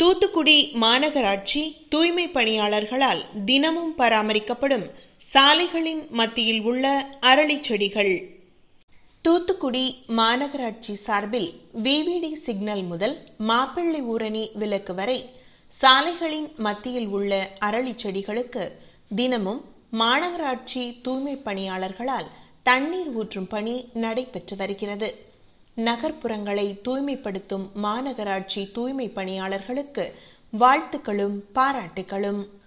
தூத்துக்குடி மாநகராட்சி தூய்மை பணியாளர்களால் தினமும் பராமரிக்கப்படும் சாலைகளின் மத்தியில் உள்ள அரளி செடிகள் தூத்துக்குடி மாநகராட்சி சார்பில் விவிடி சிக்னல் முதல் மாப்பிள்ளை ஊரணி விலக்கு வரை சாலைகளின் மத்தியில் உள்ள அரளி செடிகளுக்கு தினமும் மாநகராட்சி தூய்மை பணியாளர்களால் தண்ணீர் ஊற்றும் பணி நடைபெற்று வருகிறது நகர்ப்புறங்களை தூய்மைப்படுத்தும் மாநகராட்சி தூய்மை பணியாளர்களுக்கு வாழ்த்துக்களும் பாராட்டுகளும்